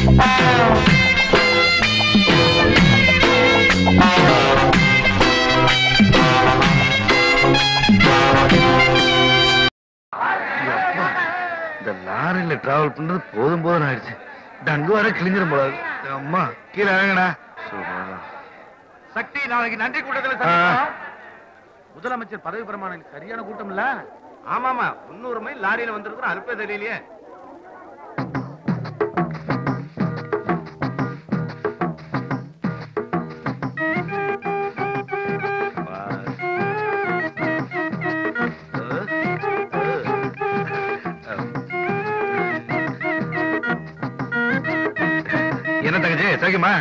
இந்த லாரியில டிராவல் பண்றது போதும் போதும் ஆயிடுச்சு டங்கு வர கிழிஞ்சிரும் போல இருக்கு. அம்மா கீழே இறங்கடா சக்தி நாளைக்கு நன்றி கூட்டத்தில் சந்திப்போம். முதலமைச்சர் பதவி பிரமாணம் சரியான கூட்டம் இல்ல ஆமாமா முன்னூறு மைல் லாரியில வந்திருக்கிறோம் அல்ப தெரியலையே என்ன தங்கச்சி சௌக்கியமா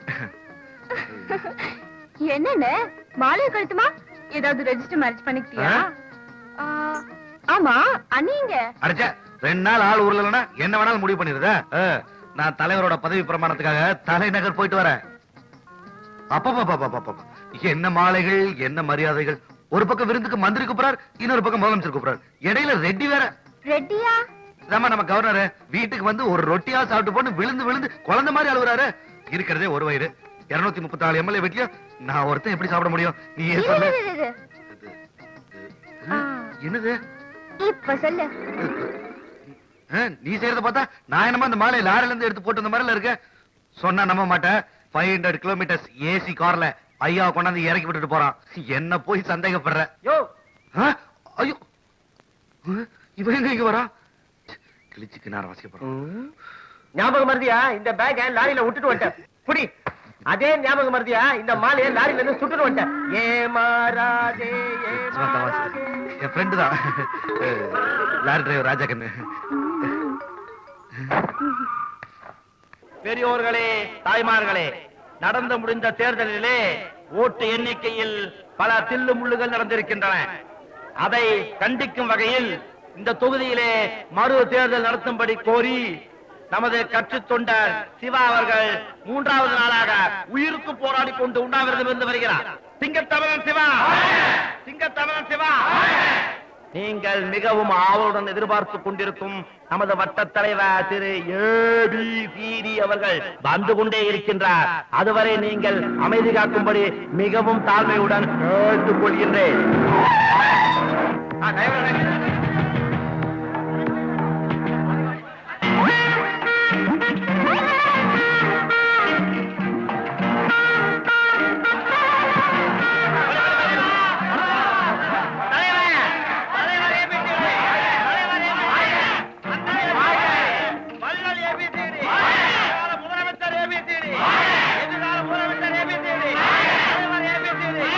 என்னென்ன மாலை கழுத்துமா ஏதாவது ரெஜிஸ்டர் மேரேஜ் பண்ணிக்கிட்டியா ஆ, ஆமா அண்ணீங்க அடிச்சா ரெண்டு நாள் ஆள் ஊர்ல இல்லைன்னா என்ன வேணாலும் முடிவு பண்ணிருதா நான் தலைவரோட பதவி பிரமாணத்துக்காக தலைநகர் போயிட்டு வரேன் அப்பப்பா என்ன மாலைகள் என்ன மரியாதைகள் ஒரு பக்கம் விருந்துக்கு மந்திரி கூப்பிடார் இன்னொரு பக்கம் முதலமைச்சர் கூப்பிடார் இடையில ரெட்டி வேற ரெட்டியா இதாம்மா நம்ம கவர்னர் வீட்டுக்கு வந்து ஒரு ரொட்டியா சாப்பிட்டு போட்டு விழுந்து விழுந்து குழந்தை மாதிரி அழுகுறாரு இருக்கிறதே ஒரு வயிறு இருநூத்தி முப்பத்தி நாலு எம்எல்ஏ வீட்லயும் நான் ஒருத்தன் எப்படி சாப்பிட முடியும் நீ ஏன் இரு, சொல்லு இரு, இரு, இரு. ஆ. என்னது இப்ப சொல்லு ஆ, நீ செய்யறத பார்த்தா நான் என்னமா இந்த மாலை லாரில இருந்து எடுத்து போட்டு வந்த மாதிரில இருக்க சொன்னா நம்ப மாட்டேன் ஃபைவ் ஹண்ட்ரட் கிலோமீட்டர்ஸ் ஏசி கார்ல ஐயா கொண்டாந்து இறக்கி விட்டுட்டு போறான் என்ன போய் சந்தேகப்படுற யோ ஆ, ஐயோ ஆ, இவன் எங்க இங்க வரா கிழிச்சுக்கு நேரம் வாசிக்கப்படுறோம் ஞாபகம் மருதியா இந்த பேக்க லாரியில விட்டுட்டு வந்துட்டேன் புடி அதே ஞாபகம் மருதியா இந்த மாலையை லாரியில இருந்து சுட்டுட்டு வந்துட்டேன் ஏமாறாதே ஏமாறாதே என் ஃப்ரெண்டு தான் லாரி டிரைவர் ராஜா கண்ணு பெரியோர்களே தாய்மார்களே நடந்து முடிந்த தேர்தலிலே ஓட்டு எண்ணிக்கையில் பல தில்லு முள்ளுகள் நடந்திருக்கின்றன அதை கண்டிக்கும் வகையில் இந்த தொகுதியிலே மறு தேர்தல் நடத்தும்படி கோரி நமது கட்சி தொண்டர் சிவா அவர்கள் மூன்றாவது நாளாக உயிருக்கு போராடி கொண்டு உண்ணாவிரதம் இருந்து வருகிறார் சிங்கத்தமிழன் சிவா சிங்கத்தமிழன் சிவா நீங்கள் மிகவும் ஆவலுடன் எதிர்பார்த்துக் கொண்டிருக்கும் நமது வட்ட தலைவர் திரு ஏபிசிடி அவர்கள் வந்து கொண்டே இருக்கின்றார் அதுவரை நீங்கள் அமைதி காக்கும்படி மிகவும் தாழ்மையுடன் கேட்டுக் கொள்கின்றேன் ஆ, டிரைவர், வள்ளல் ஏபிசிடி எதிர்கால முதலமைச்சர் ஏபிசிடி எதிர்கால முதலமைச்சர் ஏபிசிடி தலைவர் ஏபிசிடி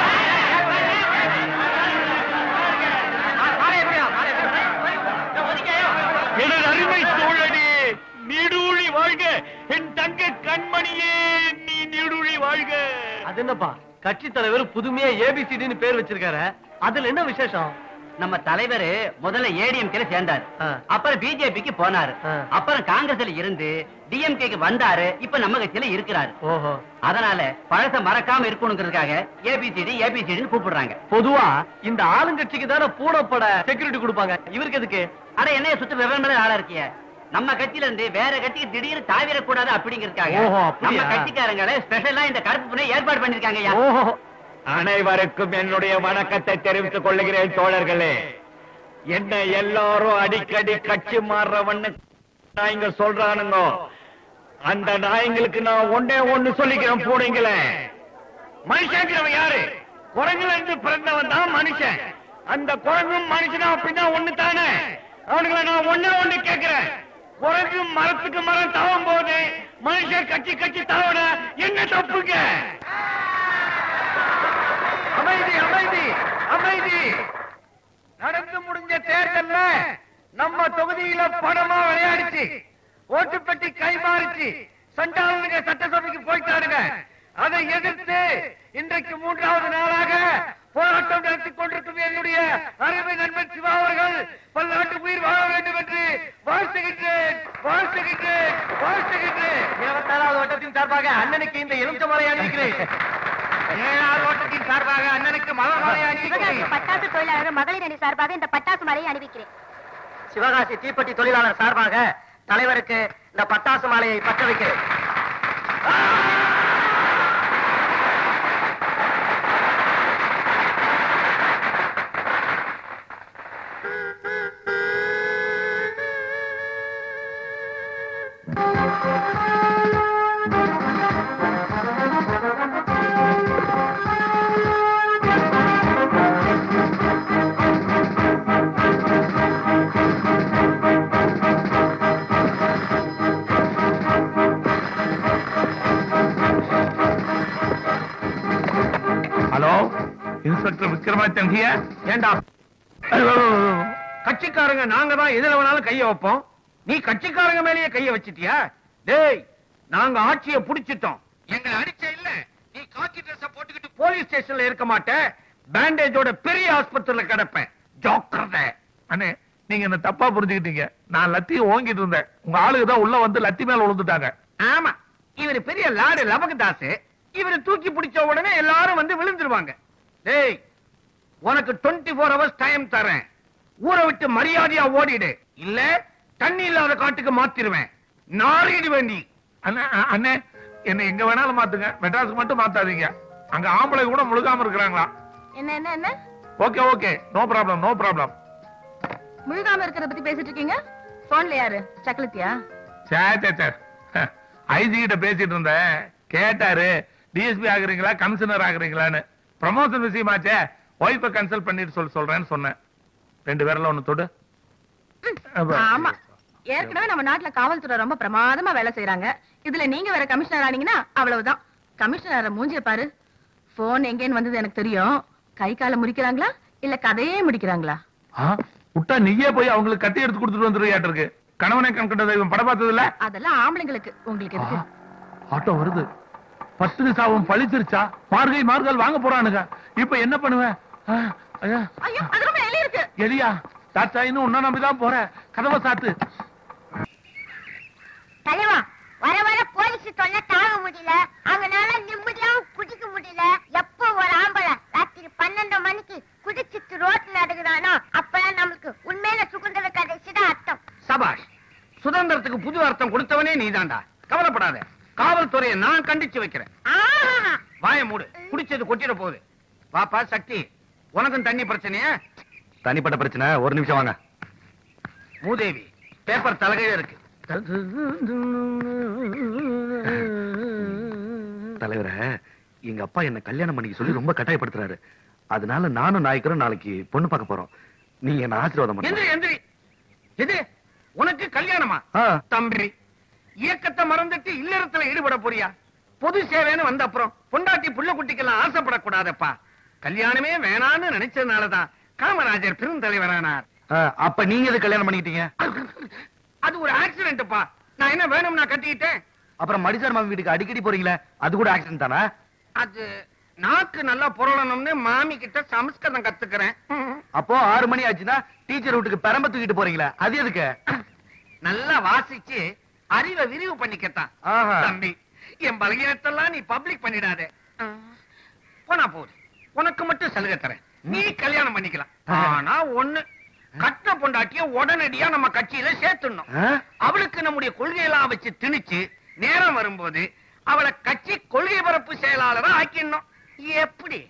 எனது அருமை தோழனே நீடூழி வாழ்க என் தங்க கண்மணியே நீ நீடூழி வாழ்க அது என்னப்பா கட்சி தலைவர் புதுமையா ஏபிசிடின்னு பேர் வச்சிருக்காரு அதுல என்ன விசேஷம் நம்ம தலைவர் முதல்ல ஏடிஎம்கேல சேர்ந்தாரு ஆ. அப்புறம் பிஜேபிக்கு போனாரு ஆ. அப்புறம் காங்கிரஸ்ல இருந்து டிஎம்கேக்கு வந்தாரு இப்ப நம்ம கட்சியில இருக்கிறாரு ஓஹோ அதனால பழச மறக்காம இருக்கணுங்கிறதுக்காக ஏபிசிடி ஏபிசிடின்னு கூப்பிடுறாங்க பொதுவா இந்த ஆளுங்கட்சிக்கு தானே பூடப்பட செக்யூரிட்டி கொடுப்பாங்க இவருக்கு எதுக்கு அட என்னைய சுத்த விவரம் ஆளா இருக்கிய நம்ம கட்சியில இருந்து வேற கட்சிக்கு திடீர்னு தாவிடக்கூடாது அப்படிங்கிறதுக்காக ஓஹோ, அப்படியா? நம்ம கட்சிக்காரங்களை ஸ்பெஷலா இந்த கருப்பு புண்ணை ஏற்பாடு பண்ணிருக்காங்க ஓஹோ அனைவருக்கும் என்னுடைய வணக்கத்தை தெரிவித்துக் கொள்கிறேன் தோழர்களே என்ன எல்லாரும் அடிக்கடி கட்சி மாறுறவன்னு நாய்ங்க சொல்றானுங்க அந்த நாய்ங்களுக்கு நான் ஒன்னே ஒண்ணு சொல்லிக்கிறேன் போடுங்களே மனுஷங்கிறவன் யாரு குரங்குல இருந்து பிறந்தவன் தான் மனுஷன் அந்த குரங்கும் மனுஷனும் அப்படின்னா ஒண்ணு தானே அவனுங்களை நான் ஒண்ணே ஒண்ணு கேட்கிறேன் குரங்கு மரத்துக்கு மரம் தாவும் போது மனுஷன் கட்சி கட்சி தாவன என்ன தப்புங்க அமைதி அமைதி அமைதி நடந்து முடிஞ்ச தேர்தல்ல நம்ம தொகுதியில பணமா விளையாடிச்சு ஓட்டு பெட்டி கை மாறிச்சு சண்டாளனுங்க சட்டசபைக்கு போயிட்டாருங்க அதை எதிர்த்து இன்றைக்கு மூன்றாவது நாளாக போராட்டம் நடத்திக் கொண்டிருக்கும் என்னுடைய அருமை நண்பன் சிவா அவர்கள் பல்லாண்டு உயிர் வாழ வேண்டும் என்று வாழ்த்துகின்றேன் வாழ்த்துகின்றேன் வாழ்த்துகின்றேன் இருபத்தாறாவது வட்டத்தின் சார்பாக அண்ணனுக்கு இந்த எலுமிச்சமலை அணிவிக்கிறேன் ஏழாவது ஓட்டத்தின் சார்பாக அண்ணனுக்கு மலர்மலை அணிவிக்கிறேன் பட்டாசு தொழிலாளர் மகளிர் அணி சார்பாக இந்த பட்டாசு மலையை அணிவிக்கிறேன் சிவகாசி தீப்பெட்டி தொழிலாளர் சார்பாக தலைவருக்கு இந்த பட்டாசு மாலையை பற்ற வைக்கிறேன் ஹலோ இன்ஸ்பெக்டர் விக்ரமாதித்யன் ஹியர் ஏண்டா கட்சிக்காரங்க நாங்க தான் எதுல வேணாலும் கைய வைப்போம் நீ கட்சிக்காரங்க மேலேயே கைய வச்சிட்டியா டேய் நாங்க ஆட்சியை புடிச்சிட்டோம் எங்களை அடிச்ச இல்ல நீ காக்கி ட்ரெஸ் போட்டுக்கிட்டு போலீஸ் ஸ்டேஷன்ல இருக்க மாட்ட பேண்டேஜோட பெரிய ஆஸ்பத்திரியில கிடப்பேன் ஜாக்கிரதை அண்ணே நீங்க என்ன தப்பா புரிஞ்சுக்கிட்டீங்க நான் லத்தியை ஓங்கிட்டு இருந்தேன் உங்க ஆளுங்க தான் உள்ள வந்து லத்தி மேல விழுந்துட்டாங்க ஆமா இவர் பெரிய லாடு லபகதாஸ் இவரை தூக்கி பிடிச்ச உடனே எல்லாரும் வந்து விழுந்துருவாங்க டேய் உனக்கு 24 ஃபோர் ஹவர்ஸ் டைம் தரேன் ஊரை விட்டு மரியாதையா ஓடிடு இல்ல தண்ணி இல்லாத காட்டுக்கு மாத்திருவேன் நாரிடுவேன் நீ அண்ணே அ- அண்ணே என்ன எங்க வேணாலும் மாத்துங்க மெட்ராஸுக்கு மட்டும் மாத்தாதீங்க அங்க ஆம்பளை கூட முழுகாம இருக்கிறாங்களா என்ன என்ன என்ன okay okay no problem no problem முழுகாம இருக்கிறத பத்தி பேசிட்டு இருக்கீங்க போன்ல யாரு சக்கலத்தியா சே சே சே ஐஜி கிட்ட பேசிட்டு இருந்தேன் கேட்டாரு டிஎஸ்பி ஆகுறீங்களா கமிஷனர் ஆகுறீங்களான்னு ப்ரமோஷன் விஷயமாச்சே ஒய்ஃபை கன்சல்ட் பண்ணிட்டு சொல்ல சொல்றேன்னு சொன்னேன் ரெண்டு பேர்ல ஒண்ணு தொடு ஆமா ஏற்கனவே நம்ம நாட்டுல காவல்துறை ரொம்ப பிரமாதமா வேலை செய்யறாங்க இதுல நீங்க வேற கமிஷனர் ஆனீங்கன்னா அவ்வளவுதான் கமிஷனர் மூஞ்சிய பாரு போன் எங்கேன்னு வந்தது எனக்கு தெரியும் கை கால முறிக்கிறாங்களா இல்ல கதையே முடிக்கிறாங்களா ஆ, விட்டா நீயே போய் அவங்களுக்கு கத்தி எடுத்து கொடுத்துட்டு வந்துருவியாட்டு இருக்கு கணவனை கண்கண்ட தெய்வம் படம் பார்த்தது இல்ல அதெல்லாம் ஆம்பளைங்களுக்கு உங்களுக்கு எதுக்கு ஆட்டோ வருது பத்து சாவும் பழிச்சிருச்சா மார்கை மார்கால் வாங்க போறானுங்க இப்ப என்ன பண்ணுவேன் ஆ, ஐயா, ஐயோ அது ரொம்ப எலி இருக்கு எலியா தாத்தா இன்னும் உன்ன நம்பிதான் போறேன் கதவை சாத்து தலைவா வர வர போலீஸ் தொல்லை தாங்க முடியல அவங்களால நிம்மதியாவும் குடிக்க முடியல எப்போ ஒரு ஆம்பளை ராத்திரி பன்னெண்டு மணிக்கு குடிச்சிட்டு ரோட்ல நடக்குறானோ அப்பதான் நம்மளுக்கு உண்மையில சுதந்திர கடைசிதான் அர்த்தம் சபாஷ் சுதந்திரத்துக்கு புது அர்த்தம் கொடுத்தவனே நீதான்டா கவலைப்படாத காவல்துறையை நான் கண்டிச்சு வைக்கிறேன் ஆஹா வாய மூடு குடிச்சது கொட்டிட போகுது பாப்பா சக்தி உனக்கும் தண்ணி பிரச்சனையா தனிப்பட்ட பிரச்சனை ஒரு நிமிஷம் வாங்க மூதேவி பேப்பர் தலைகையில இருக்கு தலைவரே எங்க அப்பா என்ன கல்யாணம் பண்ணிக்க சொல்லி ரொம்ப கட்டாயப்படுத்துறாரு அதனால நானும் நாய்க்கரும் நாளைக்கு பொண்ணு பார்க்க போறோம் நீங்க என்ன ஆசீர்வாதம் எந்திரி பண்ணுங்க எந்திரி எது உனக்கு கல்யாணமா ஆ. தம்பி இயக்கத்தை மறந்துட்டு இல்லறத்துல ஈடுபட போறியா பொது சேவைன்னு வந்த அப்புறம் பொண்டாட்டி புள்ள குட்டிக்கெல்லாம் ஆசைப்படக்கூடாதப்பா கல்யாணமே வேணான்னு நினைச்சதுனாலதான் காமராஜர் பெருந்தலைவரானார் ஆ, அப்ப நீங்க எது கல்யாணம் பண்ணிக்கிட்டீங்க அது ஒரு ஆக்சிடென்ட்ப்பா நான் என்ன வேணும்னா கட்டிக்கிட்டேன் அப்புறம் மடிசார் மாமி வீட்டுக்கு அடிக்கடி போறீங்களே அது கூட ஆக்சிடென்ட் தானே அது நாக்கு நல்லா புரளணும்னு மாமி கிட்ட சமஸ்கிருதம் கத்துக்கிறேன் அப்போ ஆறு மணி ஆச்சுன்னா டீச்சர் வீட்டுக்கு பெரம்ப தூக்கிட்டு போறீங்களே அது எதுக்கு நல்லா வாசிச்சு அறிவை விரிவு பண்ணிக்கத்தான் ஆஹா. தம்பி என் பலகீனத்தெல்லாம் நீ பப்ளிக் பண்ணிடாத போனா போகுது உனக்கு மட்டும் சலுகை தரேன் நீ கல்யாணம் பண்ணிக்கலாம் ஆனா ஒண்ணு கட்டின பொண்டாட்டிய உடனடியா நம்ம கட்சியில சேர்த்துடணும் ஆ? அவளுக்கு நம்முடைய கொள்கையெல்லாம் வச்சு திணிச்சு நேரம் வரும்போது அவளை கட்சி கொள்கை பரப்பு செயலாளரா ஆக்கிடணும் எப்படி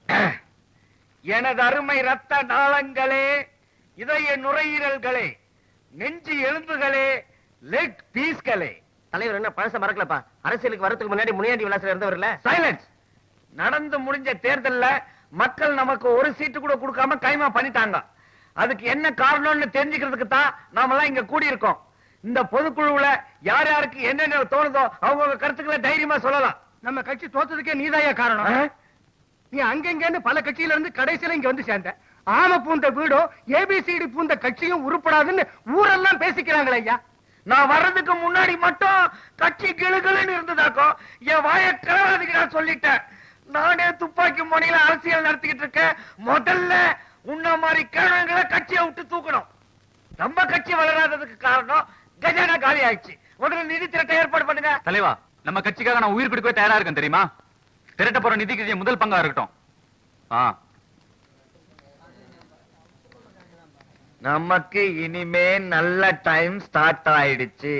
எனது அருமை ரத்த நாளங்களே இதய நுரையீரல்களே நெஞ்சு எலும்புகளே லெக் பீஸ்களே தலைவர் என்ன பழச மறக்கலப்பா அரசியலுக்கு வரதுக்கு முன்னாடி முனியாண்டி விலாசல இருந்தவர் இல்ல சைலன்ஸ் நடந்து முடிஞ்ச தேர்தல்ல மக்கள் நமக்கு ஒரு சீட்டு கூட கொடுக்காம கைமா பண்ணிட்டாங்க அதுக்கு என்ன காரணம்னு தெரிஞ்சுக்கிறதுக்கு தான் நாம எல்லாம் இங்க கூடி இருக்கோம் இந்த பொதுக்குழுவுல யார் யாருக்கு என்னென்ன தோணுதோ அவங்க கருத்துக்களை தைரியமா சொல்லலாம் நம்ம கட்சி தோத்ததுக்கே நீதாயா காரணம் நீ அங்கங்கன்னு பல கட்சியில இருந்து கடைசியில இங்க வந்து சேர்ந்த ஆம பூந்த வீடும் ஏபிசிடி பூந்த கட்சியும் உருப்படாதுன்னு ஊரெல்லாம் பேசிக்கிறாங்களே ஐயா நான் வர்றதுக்கு முன்னாடி மட்டும் கட்சி கிளுகிளுன்னு இருந்ததாக்கோ என் வாய கிளறாதுக்கு நான் சொல்லிட்டேன் நானே துப்பாக்கி முனையில அரசியல் நடத்திக்கிட்டு இருக்கேன் முதல்ல உன்ன மாதிரி கிழங்குகளை கட்சியை விட்டு தூக்கணும் நம்ம கட்சி வளராததுக்கு காரணம் கஜானா காலி ஆயிடுச்சு முதல்ல நிதி திரட்ட ஏற்பாடு பண்ணுங்க தலைவா நம்ம கட்சிக்காக நான் உயிர் கொடுக்கவே தயாரா இருக்கேன் தெரியுமா திரட்ட போற நிதிக்கு இது முதல் பங்கா இருக்கட்டும் ஆ நமக்கு இனிமே நல்ல டைம் ஸ்டார்ட் ஆயிடுச்சு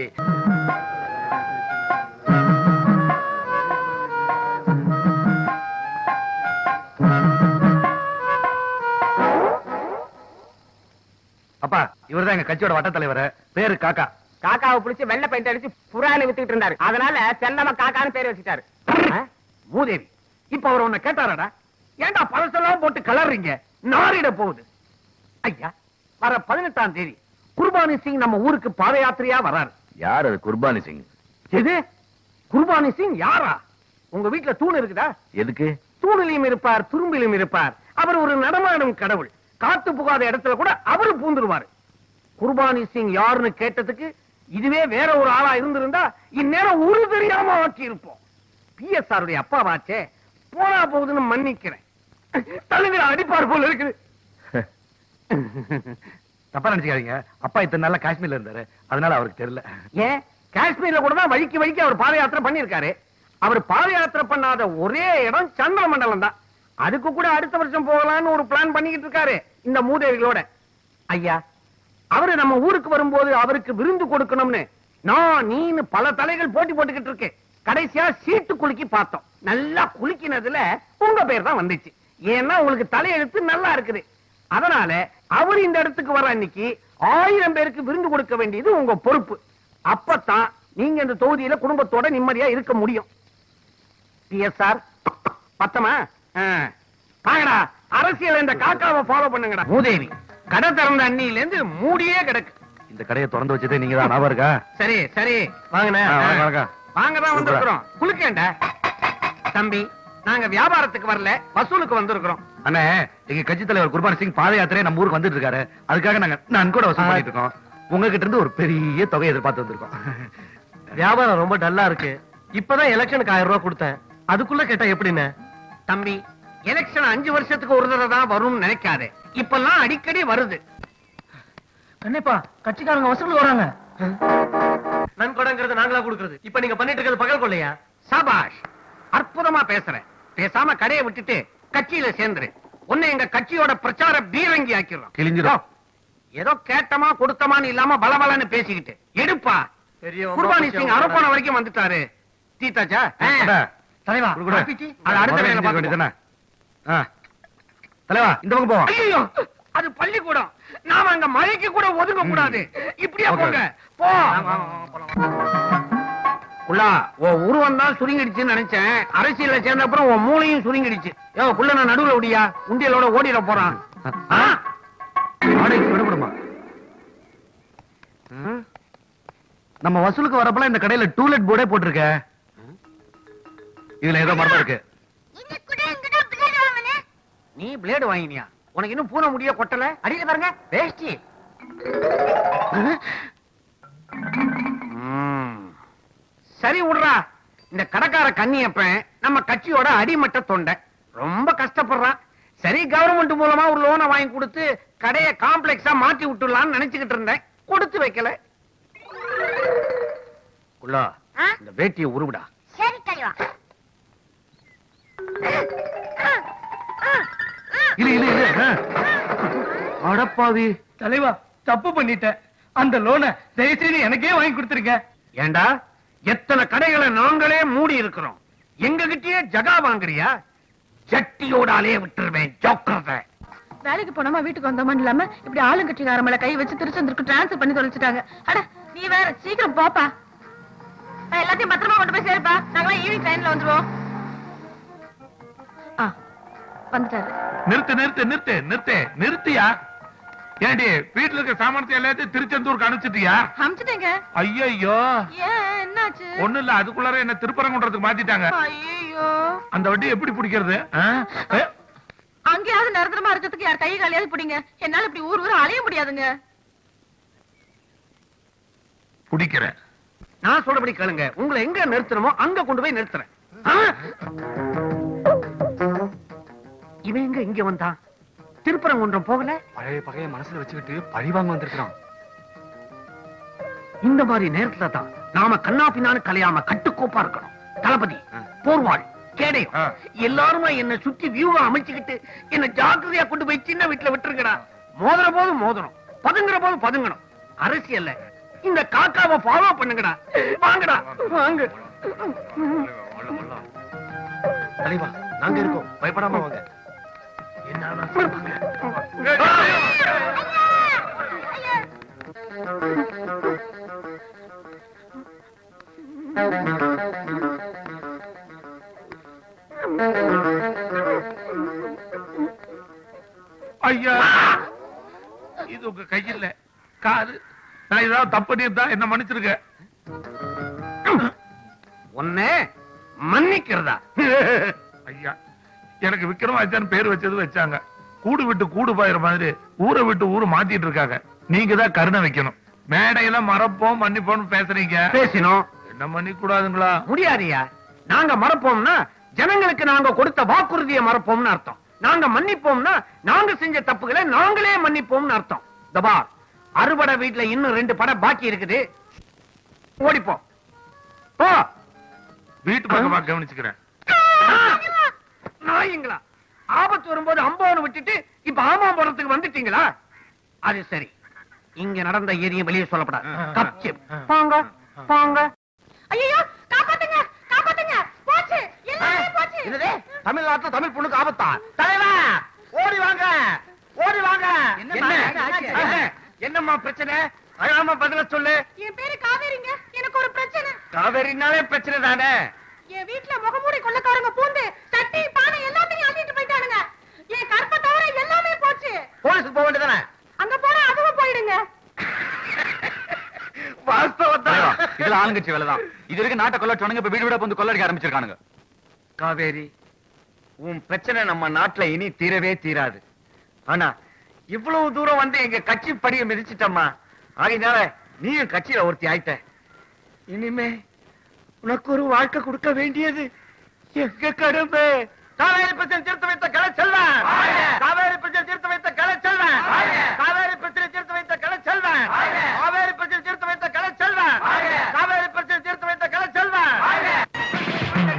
அப்பா இவர்தான் எங்க கட்சியோட வட்ட தலைவர் பேரு காக்கா காக்காவை பிடிச்சு வெள்ளை பெயிண்ட் அடிச்சு புறான்னு வித்துக்கிட்டு இருந்தாரு அதனால செல்லம காக்கான்னு பேர் வச்சுட்டாரு ஆ? மூதேவி இப்ப அவர் உன்னை கேட்டாரடா ஏன்டா பழசெல்லாம் போட்டு கலர்றீங்க நாரிட போகுது ஐயா வர பதினெட்டாம் தேதி குர்பானி சிங் நம்ம ஊருக்கு பாத யாத்திரையா வராரு யார் அது குர்பானி சிங் எது குர்பானி சிங் யாரா உங்க வீட்டுல தூண் இருக்குதா எதுக்கு தூணிலையும் இருப்பார் துரும்பிலும் இருப்பார் அவர் ஒரு நடமாடும் கடவுள் காத்து புகாத இடத்துல கூட அவரு பூந்துருவாரு குர்பானி சிங் யாருன்னு கேட்டதுக்கு இதுவே வேற ஒரு ஆளா இருந்திருந்தா இந்நேரம் ஒரு தெரியாம ஆக்கி இருப்போம் பிஎஸ்ஆர் உடைய அப்பாவாச்சே போனா போகுதுன்னு மன்னிக்கிறேன் தள்ளுங்க அடிப்பார் போல இருக்குது தப்பா நினைச்சுக்காதீங்க அப்பா இத்தனை நாளா காஷ்மீர்ல இருந்தாரு அதனால அவருக்கு தெரியல ஏன் காஷ்மீர்ல கூட தான் வழிக்கு வழிக்கு அவர் பாத யாத்திரை பண்ணிருக்காரு அவர் பாத யாத்திரை பண்ணாத ஒரே இடம் சந்திர மண்டலம் தான் அதுக்கு கூட அடுத்த வருஷம் போகலாம்னு ஒரு பிளான் பண்ணிக்கிட்டு இருக்காரு இந்த மூதேவிகளோட ஐயா அவரு நம்ம ஊருக்கு வரும்போது அவருக்கு விருந்து கொடுக்கணும்னு நான் நீன்னு பல தலைகள் போட்டி போட்டுக்கிட்டு இருக்கு கடைசியா சீட்டு குலுக்கி பார்த்தோம் நல்லா குலுக்கினதுல உங்க பேர் தான் வந்துச்சு ஏன்னா உங்களுக்கு தலையெழுத்து நல்லா இருக்குது அதனால அவர் இந்த இடத்துக்கு வர அன்னைக்கு ஆயிரம் பேருக்கு விருந்து கொடுக்க வேண்டியது உங்க பொறுப்பு அப்பதான் நீங்க இந்த தொகுதியில குடும்பத்தோட நிம்மதியா இருக்க முடியும் பிஎஸ்ஆர் பத்தமா ஆ. வாங்கடா அரசியல் இந்த காக்காவை ஃபாலோ பண்ணுங்கடா மூதேவி கடை திறந்த அன்னியில இருந்து மூடியே கிடக்கு இந்த கடையை திறந்து வச்சதே நீங்க தான் ஞாபகம் இருக்கா சரி சரி வாங்கண்ணே ஆ, வணக்கம், வணக்கம். வாங்க தான் வந்திருக்கிறோம் குளுக்கேண்டா தம்பி நாங்க வியாபாரத்துக்கு வரல வசூலுக்கு வந்திருக்கிறோம் அண்ணே எங்க கட்சி தலைவர் குர்பானி சிங் பாத யாத்திரையை நம்ம ஊருக்கு வந்துட்டு இருக்காரு அதுக்காக நாங்க நான் கூட வசூல் பண்ணிட்டு இருக்கோம் உங்ககிட்ட இருந்து ஒரு பெரிய தொகை எதிர்பார்த்து வந்திருக்கோம் வியாபாரம் ரொம்ப டல்லா இருக்கு இப்பதான் எலெக்ஷனுக்கு ஆயிரம் ரூபாய் கொடுத்தேன் அதுக்குள்ள கேட்டா எப்படின்னு தம்பி எலெக்ஷன் அஞ்சு வருஷத்துக்கு ஒரு தடவை தான் வரும்னு நினைக்காதே இப்பெல்லாம் அடிக்கடி வருது கண்டிப்பா கட்சிக்காரங்க வசூல் வராங்க நன்கொடைங்கிறது நாங்களா கொடுக்கறது இப்ப நீங்க பண்ணிட்டு இருக்கிறது பகல் கொள்ளையா சபாஷ் அற்புதமா பேசுற பேசாம கடையை விட்டுட்டு கட்சியில சேர்ந்துரு உன்னை எங்க கட்சியோட பிரச்சார பீரங்கி ஆக்கிடுறோம் கிழிஞ்சிரும். ஏதோ கேட்டமா கொடுத்தமான்னு இல்லாம பலபலன்னு பேசிக்கிட்டு எடுப்பா குர்பானி சிங் அரப்பான வரைக்கும் வந்துட்டாரு தீத்தாச்சா அடா, தலைவா குடு, குடு. Coffee tea? அது அடுத்த முதல்ல வேலையில செஞ்சுக்க பார்த்துப்போம். வேண்டியதுதானே? ஆ. தலைவா இந்த பக்கம் போவோம் ஐயோ அது பள்ளிக்கூடம் நாம அங்க மழைக்கு கூட ஒதுங்க கூடாது இப்படியே ஓகே. போங்க போ குள்ளா உன் உருவம் தான் சுருங்கிடுச்சுன்னு நினைச்சேன் அரசியல்ல சேர்ந்த அப்புறம் உன் மூளையும் சுருங்கிடுச்சு யோ குள்ள நான் நடுவுல விடியா உண்டியலோட ஓடிட போறான் ஆ? வாடகைக்கு விடப்படுமா நம்ம வசூலுக்கு வரப்பலாம் இந்த கடையில டூலெட் போர்டே போட்டிருக்க இதுல ஏதோ மரம் இருக்கு இன்னைக்கு கூட எங்கிட்ட பிளேட் வாங்கினே நீ பிளேடு வாங்கினியா உனக்கு இன்னும் பூனை முடிய கொட்டல அடியில பாருங்க வேஷ்டி ம். சரி விடுறா இந்த கடைக்கார கண்ணியப்பன் நம்ம கட்சியோட அடிமட்ட தொண்டை ரொம்ப கஷ்டப்படுறான் சரி கவர்மெண்ட் மூலமா ஒரு லோனை வாங்கி கொடுத்து கடைய காம்ப்ளெக்ஸா மாத்தி விட்டுடலாம்னு நினைச்சுக்கிட்டு இருந்தேன் கொடுத்து வைக்கல உள்ளா ஆ? இந்த வேட்டியை உருவிடா சரி தலைவா இரு இரு இரு ஆ. அடப்பாவி தலைவா தப்பு பண்ணிட்டேன் அந்த லோனை தயவுசெய்து எனக்கே வாங்கி கொடுத்துருங்க ஏண்டா எத்தனை கடைகளை நாங்களே மூடி இருக்கிறோம் எங்க கிட்டயே ஜகா வாங்குறியா ஜட்டியோட அலைய விட்டுருவேன் ஜோக்கிறத வேலைக்கு போனோமா வீட்டுக்கு வந்தோமா இல்லாம இப்படி ஆளுங்கட்சிக்கார மேல கை வச்சு திருச்செந்தூருக்கு டிரான்ஸ்ஃபர் பண்ணி தொலைச்சிட்டாங்க அட நீ வேற சீக்கிரம் போப்பா நான் எல்லாத்தையும் பத்திரமா கொண்டு போய் சேர்ப்பா நாங்களாம் ஈவினிங் ட்ரெயின்ல வந்துருவோம் ஆ வந்துட்டாரு நிறுத்து நிறுத்து நிறுத்து நிறுத்து நிறுத்தியா ஏண்டி வீட்டுல இருக்க சாமானத்தை எல்லாத்தையும் திருச்செந்தூருக்கு அனுப்பிச்சிட்டியா அமிச்சிட்டேங்க ஐயோ ஏன் என்னாச்சு ஒண்ணு இல்ல அதுக்குள்ளார என்ன திருப்பரங்குன்றதுக்கு மாத்திட்டாங்க ஐயோ அந்த வட்டி எப்படி பிடிக்கிறது ஆ? ஏ, அங்கேயாவது நிரந்தரமா இருக்கிறதுக்கு யார் கை காலையாவது பிடிங்க என்னால இப்படி ஊர் ஊர் அலைய முடியாதுங்க பிடிக்கிறேன் நான் சொல்றபடி கேளுங்க உங்களை எங்க நிறுத்தணுமோ அங்க கொண்டு போய் நிறுத்துறேன் ஆ? இவன் எங்க இங்க வந்தான் திருப்பரங்குன்றம் போகல பழைய பகைய மனசுல வச்சுக்கிட்டு பழி வாங்க வந்திருக்கான் இந்த மாதிரி நேரத்துல தான் நாம கண்ணா பின்னான்னு கலையாம கட்டுக்கோப்பா இருக்கணும் தளபதி போர்வாள் கேடயம் ஆ. எல்லாருமே என்ன சுத்தி வியூவா அமைச்சுக்கிட்டு என்ன ஜாக்கிரதையா கொண்டு போய் சின்ன வீட்டுல விட்டுருங்கடா மோதிர போது மோதிரம் பதுங்குற போது பதுங்கணும் அரசியல்ல இந்த காக்காவை ஃபாலோ பண்ணுங்கடா வாங்கடா வாங்க தலைவா நாங்க இருக்கோம் பயப்படாம வாங்க ஐயா இது உங்க கையில் காது நான் ஏதாவது தப்பு பண்ணியிருந்தா என்ன மன்னிச்சிருக்க ஒன்னு மன்னிக்கிறதா ஐயா எனக்கு விக்ரமாச்சான் பேர் வச்சது வச்சாங்க கூடு விட்டு கூடு பாயிற மாதிரி ஊரை விட்டு ஊரு மாத்திட்டு இருக்காங்க நீங்க தான் கருணை வைக்கணும் மேடையில மறப்போம் மன்னிப்போம் பேசுறீங்க பேசினோம் என்ன மன்னிக்க கூடாதுங்களா முடியாதியா நாங்க மறப்போம்னா ஜனங்களுக்கு நாங்க கொடுத்த வாக்குறுதியை மறப்போம்னு அர்த்தம் நாங்க மன்னிப்போம்னா நாங்க செஞ்ச தப்புகளை நாங்களே மன்னிப்போம்னு அர்த்தம் தபா அறுபடை வீட்டுல இன்னும் ரெண்டு படம் பாக்கி இருக்குது ஓடிப்போம் போ வீட்டு பக்கமா கவனிச்சுக்கிறேன் நாயங்களா ஆபத்து வரும்போது அம்போன்னு விட்டுட்டு இப்ப ஆமா போறதுக்கு வந்துட்டீங்களா அது சரி இங்க நடந்த எதையும் வெளியே சொல்லப்படாது கப்சி போங்க போங்க ஐயோ காப்பாத்துங்க காப்பாத்துங்க போச்சு எல்லாமே போச்சு தமிழ்நாட்டுல தமிழ் பொண்ணுக்கு ஆபத்தா தலைவா ஓடி வாங்க ஓடி வாங்க என்ன என்னம்மா பிரச்சனை அழாம பதில சொல்லு என் பேரு காவேரிங்க எனக்கு ஒரு பிரச்சனை காவேரினாலே பிரச்சனை தானே என் வீட்டுல முகமூடி கொள்ளக்காரங்க பூந்து சட்டி பானை எல்லாத்தையும் அள்ளிட்டு போயிட்டானுங்க என் கற்ப தவிர எல்லாமே போச்சு போலீஸுக்கு போக வேண்டியதானே அங்க போனா அதுவும் போயிடுங்க தலைவா, இதுல ஆளுங்கட்சி வேலைதான் இது வரைக்கும் நாட்டை கொள்ளட்டவனுங்க இப்ப வீடு வீடா வந்து கொள்ளடிக்க ஆரம்பிச்சிருக்கானுங்க காவேரி உன் பிரச்சனை நம்ம நாட்டுல இனி தீரவே தீராது ஆனா இவ்வளவு தூரம் வந்து எங்க கட்சி படியை மிதிச்சிட்டம்மா ஆகையினால நீயும் கட்சியில ஒருத்தி ஆயிட்ட இனிமே உனக்கு ஒரு வாழ்க்கை கொடுக்க வேண்டியது எங்க கடமை காவேரி பிரச்சனை தீர்த்து வைத்த கலை செல்வன் காவேரி பிரச்சனை தீர்த்து வைத்த கலை செல்வன் காவேரி பிரச்சனை தீர்த்து வைத்த கலை செல்வன் காவேரி பிரச்சனை தீர்த்து வைத்த கலை செல்வன் காவேரி பிரச்சனை தீர்த்து வைத்த கலை செல்வன்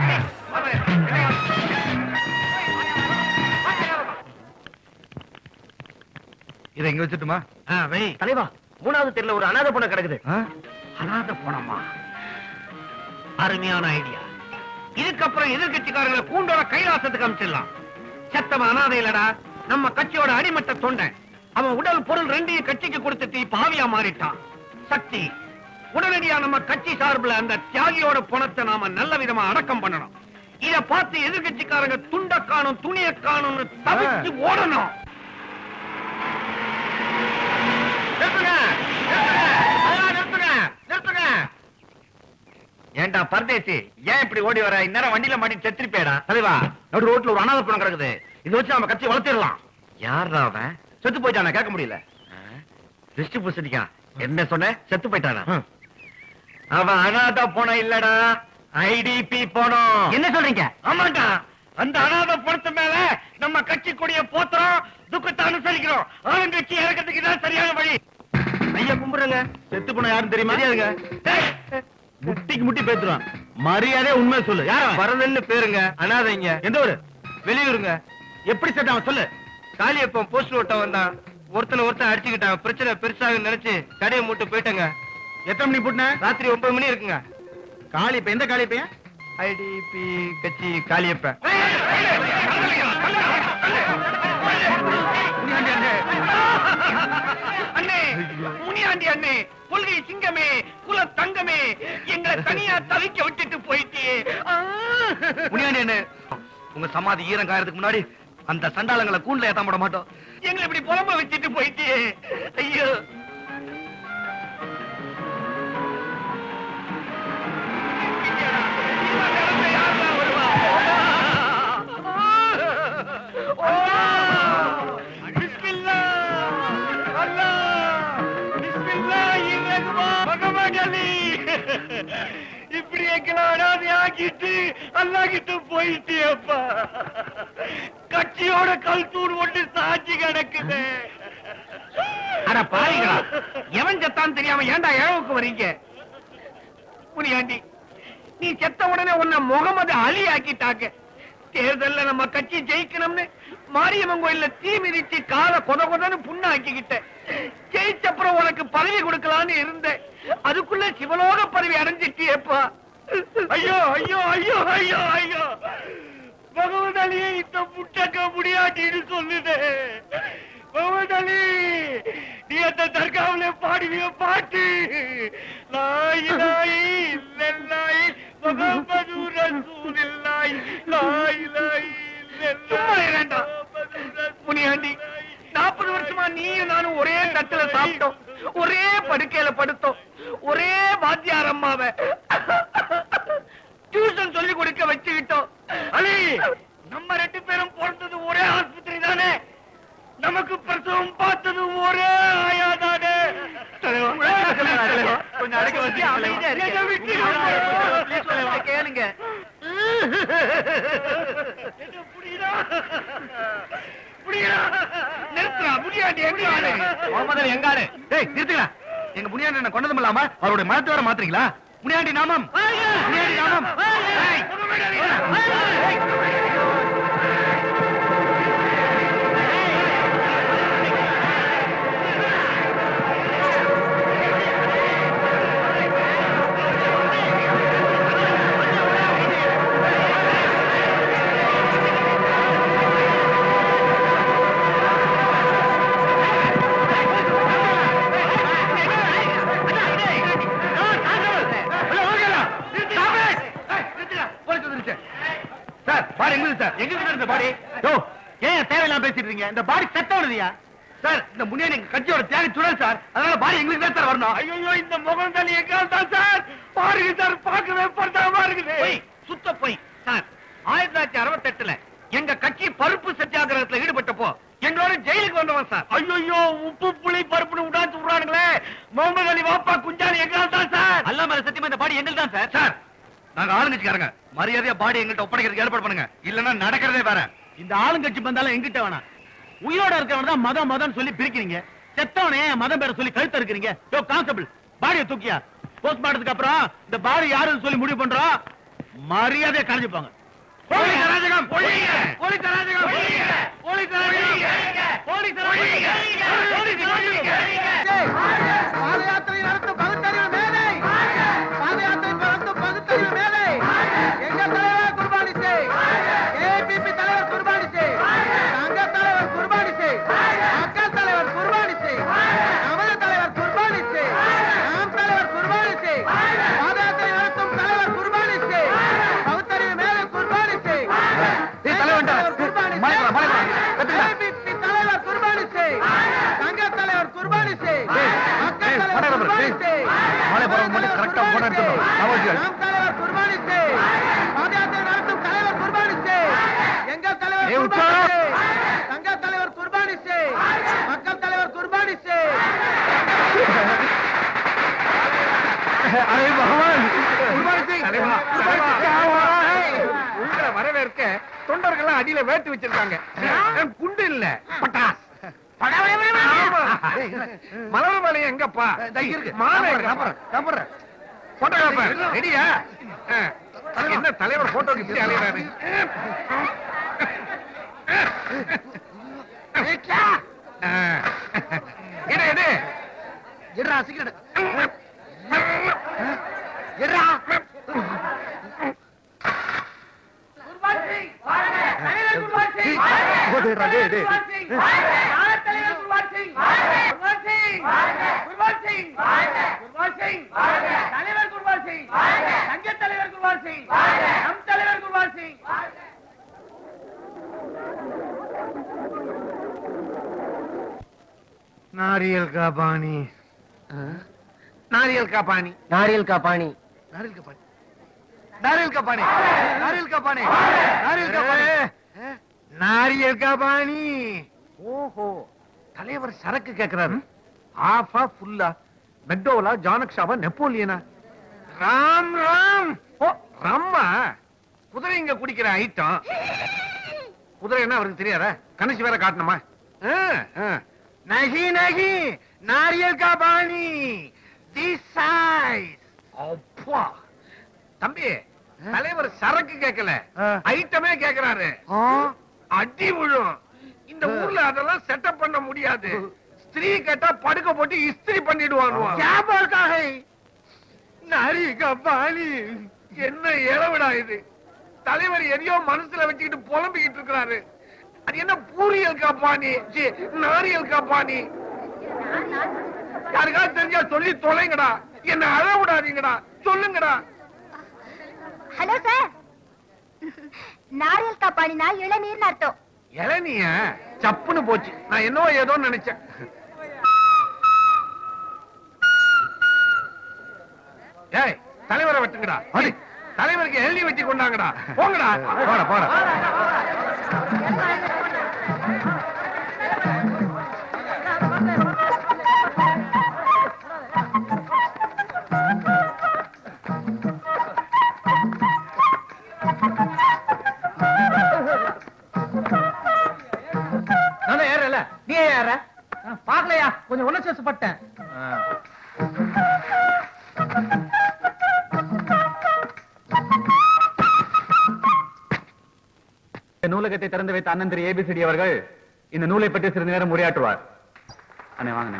இதை இங்க வச்சுட்டுமா தலைவா மூணாவது தெருல ஒரு அனாதை பொண்ணு கிடக்குது அனாதை போனமா அருமையான ஐடியா இதுக்கப்புறம் எதிர்கட்சிக்காரங்களை கூண்டோட கைலாசத்துக்கு அமைச்சிடலாம் செத்தவன் அனாதை இல்லடா நம்ம கட்சியோட அடிமட்ட தொண்டை அவன் உடல் பொருள் ரெண்டையும் கட்சிக்கு கொடுத்துட்டு இப்ப ஆவியா மாறிட்டான் சக்தி உடனடியா நம்ம கட்சி சார்புல அந்த தியாகியோட பணத்தை நாம நல்ல விதமா அடக்கம் பண்ணணும் இத பார்த்து எதிர்கட்சிக்காரங்க துண்ட காணும் துணிய காணும்னு தவிச்சு ஓடணும் நிறுத்துங்க நிறுத்துங்க அதெல்லாம் நிறுத்துங்க நிறுத்துங்க ஏன்டா பரதேசி ஏன் இப்படி ஓடி வர இந்நேரம் வண்டியில மாட்டி செத்துருப்பேடா தலைவா நடு ரோட்ல ஒரு அனாதை பணம் கிடக்குது இதை வச்சு நம்ம கட்சி வளர்த்திடலாம் யாரா அவன் செத்து போயிட்டான கேட்க முடியல திருஷ்டி பூசணிக்கா என்ன சொன்ன செத்து போயிட்டானா அவன் அனாதை போன இல்லடா ஐடிபி போனோம் என்ன சொல்றீங்க ஆமாண்டா அந்த அனாதை பணத்து மேல நம்ம கட்சி கொடிய போத்துறோம் துக்கத்தை அனுசரிக்கிறோம் ஆளுங்கட்சி இறக்கிறதுக்கு தான் சரியான வழி ஐயா கும்பிடுங்க செத்து போன யாரும் தெரியுமா தெரியாதுங்க டேய், முட்டிக்கு முட்டி பேத்துறான் மரியாதை உண்மை சொல்லு யார வரதன்னு பேருங்க அனாதைங்க எந்த ஊரு வெளியூருங்க எப்படி செத்த அவன் சொல்லு காளியப்பன் போஸ்ட் ஓட்ட வந்தான் ஒருத்தனை ஒருத்தன் அடிச்சுக்கிட்டான் பிரச்சனை பெருசாக நினைச்சு கடையை மூட்டு போயிட்டங்க எத்தனை மணி போட்டுன ராத்திரி ஒன்பது மணி இருக்குங்க காளியப்ப எந்த காளியப்பையன் ஐடிபி கட்சி காளியப்ப அண்ணே முனியாண்டி அண்ணே கொள்கை சிங்கமே குல தங்கமே எங்களை தனியா தவிக்க விட்டுட்டு போயிட்டியே ஆ. முனியாண்டி என்ன உங்க சமாதி ஈரம் காயறதுக்கு முன்னாடி அந்த சண்டாளங்களை கூண்டுல ஏத்தாம விட மாட்டோம் எங்களை இப்படி புலம்ப வச்சுட்டு போயிட்டியே ஐயோ இப்படி எங்களை அனாதை ஆக்கிட்டு அல்லாக்கிட்டு போயிட்டியப்பா கட்சியோட கல் தூண் ஒன்று சாட்சி கிடக்குது அட பாருங்களா எவன் செத்தான்னு தெரியாம ஏன்டா இழவுக்கு வரீங்க முனியாண்டி நீ செத்த உடனே உன்னை முகமது அலி ஆக்கிட்டாங்க தேர்தல்ல நம்ம கட்சி ஜெயிக்கணும்னு மாரியம்மன் கோயில்ல தீ மிதிச்சு காலை கொத கொதன்னு புண்ணாக்கிக்கிட்டேன் ஜெயிச்சப்புறம் உனக்கு பதவி கொடுக்கலான்னு இருந்தேன் அதுக்குள்ள சிவலோக பதவி அடைஞ்சிட்டியேப்பா ஐயோ ஐயோ ஐயோ ஐயோ ஐயோ பகவதாலியே இந்த முட்டக்க முடியாட்டின்னு சொல்லுதே பகவதாலி நீ அந்த தர்காவில பாடுவிய பாட்டு நாய் நாய் நாய் முகமது ரசூலில்லாய் நாய் நாய் முனியாண்டி நாற்பது வருஷமா நீயும் நானும் ஒரே தட்டுல சாப்பிட்டோம் ஒரே படுக்கையில படுத்தோம் ஒரே வாத்தியார் அம்மாவை டியூஷன் சொல்லி கொடுக்க வச்சுக்கிட்டோம் அலி நம்ம ரெண்டு பேரும் பிறந்தது ஒரே ஆஸ்பத்திரி தானே நமக்கு பிரசவம் பார்த்தது ஒரே ஆயா தானே கொஞ்சம் அடக்க வச்சு கேளுங்க புரியுதா புரியுதா நிறுத்துறா முடியாட்டி எங்க ஆளு முகமது எங்காரு டேய் நிறுத்துங்களா எங்க புனியாண்டி என்ன கொண்டதும் இல்லாம அவருடைய மனத்தை வர மாத்துறீங்களா புனியாண்டி நாமம் புனியாண்டி நாமம் ஏய், போலீஸ் வந்துருச்சு. சார் பாடி எங்க சார் எங்க இருக்கு பாடி யோ ஏன் தேவையில்லாம பேசிட்டு இருக்கீங்க இந்த பாடி செத்தவனதியா சார் இந்த முனியாண்டி எங்க கட்சியோட தியாகி சுடல் சார் அதனால பாடி எங்களுக்கு தான் சார் வரணும் ஐயோ இந்த முகம் தண்ணி எங்கால் தான் சார் பாருங்க சார் பார்க்கவே படுத்தாம இருக்குது போய் சுத்த போய் சார் ஆயிரத்தி தொள்ளாயிரத்தி அறுபத்தி எட்டுல எங்க கட்சி பருப்பு சத்தியாகிரகத்துல ஈடுபட்டப்போ எங்களோட ஜெயிலுக்கு வந்தவன் சார் ஐயோ உப்பு புளி பருப்புன்னு உடாச்சு விடுறானுங்களே முகமது அலி வாப்பா குஞ்சாலி எங்கால் தான் சார் அல்லா மேல சத்தியமா இந்த பாடி எங்களுக்கு தான் சார் சார் நாங்க ஆளுங்கட்சிக்காரங்க மரியாதையா பாடி எங்கள்கிட்ட ஒப்படைக்கிறதுக்கு ஏற்பாடு பண்ணுங்க இல்லன்னா நடக்கிறதே வேற இந்த ஆளுங்கட்சி பந்தாலும் எங்கிட்ட வேணாம் உயிரோட இருக்கவன தான் மதம் மதம் சொல்லி பிரிக்கிறீங்க செத்தவனே மதம் பேரை சொல்லி கழுத்த இருக்கிறீங்க யோ கான்ஸ்டபிள் பாடியை தூக்கியா போஸ்ட்மார்ட்டத்துக்கு அப்புறம் இந்த பாடி யாருன்னு சொல்லி முடிவு பண்றோம் மரியாதையை கரைஞ்சுப்பாங்க போலீஸ் அராஜகம் ஒழியுங்க போலீஸ் அராஜகம் ஒழியுங்க போலீஸ் அராஜகம் போலீஸ் அராஜகம் போலீஸ் அராஜகம் பாத யாத்திரை நடத்தும் பகுத்தறிவு மேலை பாத யாத்திரை நடத்தும் பகுத்தறிவு மேலை எங்க தலைவர் குர்பானி செய் ஏபிபி தலைவர் குர்பானி செய் சங்க தலைவர் குர்பானி செய் மக்கள் தலைவர் குர்பானி செய் நமது தலைவர் குர்பானி செய் நாம் தலைவர் குர்பானி செய் பாத யாத்திரை நடத்தும் தலைவர் குர்பானி செய் பகுத்தறிவு மேலை குர்பானி செய் ஏய், தலைவன்டா. குர்பானி மலைக்குறா, மலைக்குறா. கத்துக்கடா. ஏபிபி தலைவர் குர்பானி செய் சங்க தலைவர் குர்பானி செய் மக்கள் ஏய், தலைவர் மலைக்குறா, குர்பானி ஏய். செய் மலை போறவங்க மட்டும் correct ஆ photo எடுத்துக்கணும். அவசியம். நாம் தலைவர் குர்பானி செய் பாதயாத்திரை நடத்தும் தலைவர் குர்பானி செய் எங்கள் தலைவர் ஏய், குர்பானி உற்சாகம். செய் சங்க தலைவர் குர்பானி செய் மக்கள் தலைவர் குர்பானி செய் அரே பகவான் குர்பானி சிங் தலைவா, தலைவா. உங்களை வரவேற்க தொண்டர்கள் அடியில வேட்டு வச்சிருக்காங்க குண்டு இல்ல பட்டாஸ் மலர் மலை எங்கப்பா இதோ இருக்கு. மாலை நான் போடுறேன், நான் போடுறேன். போட்டோகிராஃபர் ரெடியா என்ன தலைவர் போட்டோ இப்படி அலையிறாரு எடு எடு எடுறா, சீக்கிரம் எடு. எடுறா. ஏய், ஓடுறா, டேய், டேய். नारियल का पानी नारियल का पानी நாரியல் கா பாணி नारियल का पानी नारियल का पानी नारियल का पानी नारियल का पानी ए, नारियल का पानी ஓஹோ தலைவர் சரக்கு கேக்குறாரு ஆஃபா ஃபுல்லா மெக்டோலா ஜானக்ஷாவா நெப்போலியனா ராம் ராம் ஓ ரம்மா குதிரை இங்க குடிக்கிற ஐட்டம் குதிரைன்னா அவருக்கு தெரியாதா கணேசி வேற காட்டணுமா ஆ, ஆ. நகி நகி நாரியல் கா பாணி திஸ் சைஸ் அப்பா தம்பி தலைவர் சரக்கு கேட்கல ஆ. ஐட்டமே கேக்குறாரு அடி விழும் இந்த ஊர்ல அதெல்லாம் செட்டப் பண்ண முடியாது ஸ்திரீ கேட்டா படுக்க போட்டு இஸ்திரி பண்ணிடுவாங்க நரி கப்பாலி என்ன இளவிடா இது தலைவர் எதையோ மனசுல வச்சுக்கிட்டு புலம்பிக்கிட்டு இருக்கிறாரு அது என்ன பூரியல் காப்பானி ச்சீ, நாரியல் காப்பானி யாருக்காவது தெரிஞ்சா சொல்லி தொலைங்கடா என்ன அழ விடாதீங்கடா சொல்லுங்கடா ஹலோ சார் நாரியல் காப்பாடினா இளநீர்னு அர்த்தம் இளநிய சப்புன்னு போச்சு நான் என்னவோ ஏதோ நினைச்சேன் ஏய் தலைவரை வெட்டுங்கடா தலைவருக்கு எழுதி வெட்டி கொண்டாங்கடா போங்கடா போட போட நான் ஏறல நீ ஏற பாக்கலையா கொஞ்சம் உணர்ச்சி பட்டேன் இந்த நூலகத்தை திறந்து வைத்த அண்ணன் திரு ஏபிசிடி அவர்கள் இந்த நூலை பற்றி சிறிது நேரம் உரையாற்றுவார் அண்ணே வாங்கண்ணே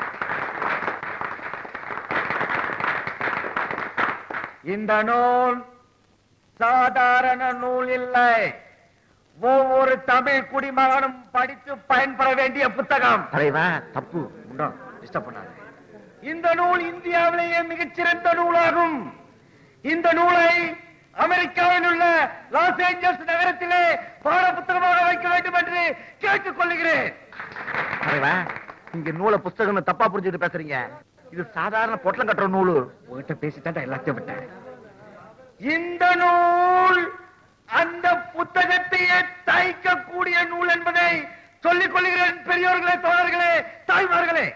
இந்த நூல் சாதாரண நூல் இல்லை ஒவ்வொரு தமிழ் குடிமகனும் படித்து பயன்பெற வேண்டிய புத்தகம் தலைவா தப்பு டிஸ்டர்ப் பண்ணாத இந்த நூல் இந்தியாவிலேயே மிகச்சிறந்த நூலாகும் இந்த நூலை அமெரிக்காவில் உள்ள லாஸ் ஏஞ்சல்ஸ் நகரத்திலே பாட புத்தகமாக வைக்க வேண்டும் என்று கேட்டுக் கொள்ளுகிறேன் தலைவா இங்க நூலை புத்தகம் தப்பா புரிஞ்சுட்டு பேசுறீங்க இது சாதாரண பொட்டலம் கட்டுற நூலு உங்ககிட்ட பேசித்தான் எல்லாத்தையும் விட்டேன் இந்த நூல் அந்த புத்தகத்தையே தைக்கக்கூடிய நூல் என்பதை சொல்லிக் கொள்கிறேன் பெரியோர்களே தோழர்களே தாய்மார்களே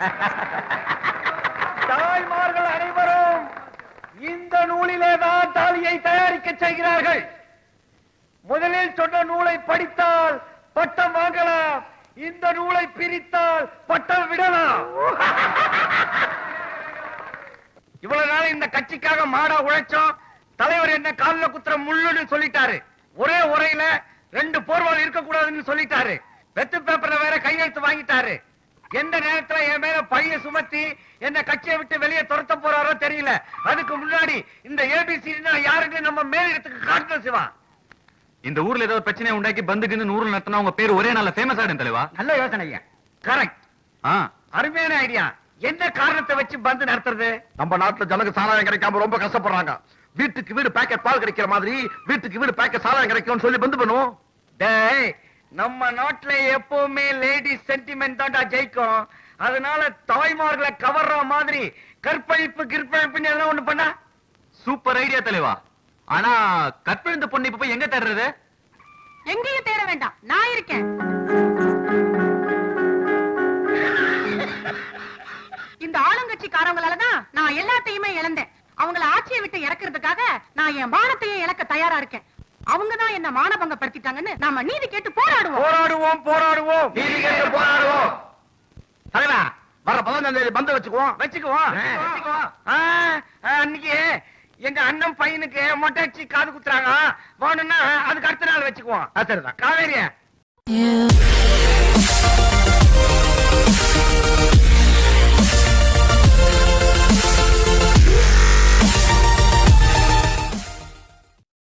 தாய்மார்கள் அனைவரும் இந்த நூலிலே தான் தாலியை தயாரிக்க செய்கிறார்கள் முதலில் சொன்ன நூலை படித்தால் பட்டம் வாங்கலாம் இந்த நூலை பிரித்தால் பட்டம் விடலாம் இவ்வளவு நாள் இந்த கட்சிக்காக மாடா உழைச்சோம் தலைவர் என்ன கால்ல குத்துற முள்ளுன்னு சொல்லிட்டாரு ஒரே உரையில ரெண்டு போர்வால் இருக்க கூடாதுன்னு சொல்லிட்டாரு வெத்து பேப்பர்ல வேற கையெழுத்து வாங்கிட்டாரு எந்த நேரத்துல என் மேல பழிய சுமத்தி என்ன கட்சியை விட்டு வெளியே துரத்த போறாரோ தெரியல அதுக்கு முன்னாடி இந்த ஏபிசி யாருன்னு நம்ம மேலிடத்துக்கு காட்டணும் சிவா இந்த ஊர்ல ஏதோ பிரச்சனை உண்டாக்கி பந்துக்கு நூறு நடத்தினா உங்க பேர் ஒரே நாள்ல ஃபேமஸ் ஆயிடும் தலைவா நல்ல யோசனை கரெக்ட் ஆ அருமையான ஐடியா என்ன காரணத்தை வச்சு பந்து நடத்துறது நம்ம நாட்டுல ஜனங்க சாராயம் கிடைக்காம ரொம்ப கஷ்டப்படுறாங்க வீட்டுக்கு வீடு பேக்கெட் பால் கிடைக்கிற மாதிரி வீட்டுக்கு வீடு பேக்கெட் சாராயம் கிடைக்கும்னு சொல்லி பந்து பண்ணுவோம் டேய் நம்ம நாட்டுல எப்பவுமே லேடிஸ் சென்டிமெண்ட் தான்டா ஜெயிக்கும் அதனால தாய்மார்களை கவர்ற மாதிரி கற்பழிப்பு கிற்பழிப்புன்னு எல்லாம் ஒண்ணு பண்ணா சூப்பர் ஐடியா தலைவா ஆனா கற்பிழந்த பொண்ணு இப்ப போய் எங்க தேடுறது எங்கேயும் தேட வேண்டாம் நான் இருக்கேன் இந்த ஆளுங்கட்சிக்காரவங்களாலதான் நான் எல்லாத்தையுமே இழந்தேன் அவங்கள ஆட்சியை விட்டு இறக்குறதுக்காக நான் என் மானத்தையே இழக்க தயாரா இருக்கேன் அவங்கதான் என்ன மானபங்கப்படுத்திட்டாங்கன்னு நாம நீதி கேட்டு போராடுவோம் போராடுவோம் போராடுவோம் நீதி கேட்டு போராடுவோம் தலைவா வர பதினஞ்சாம் தேதி பந்து வச்சுக்குவோம் வச்சுக்குவோம் ஆ. வச்சுக்குவோம். ஆ, ஆ, அன்னைக்கு எங்க அண்ணன் பையனுக்கு மொட்டை அடிச்சு காது குத்துறாங்க வேணும்னா அதுக்கு அடுத்த நாள் வச்சுக்குவோம் சரிதான் காவேரியா You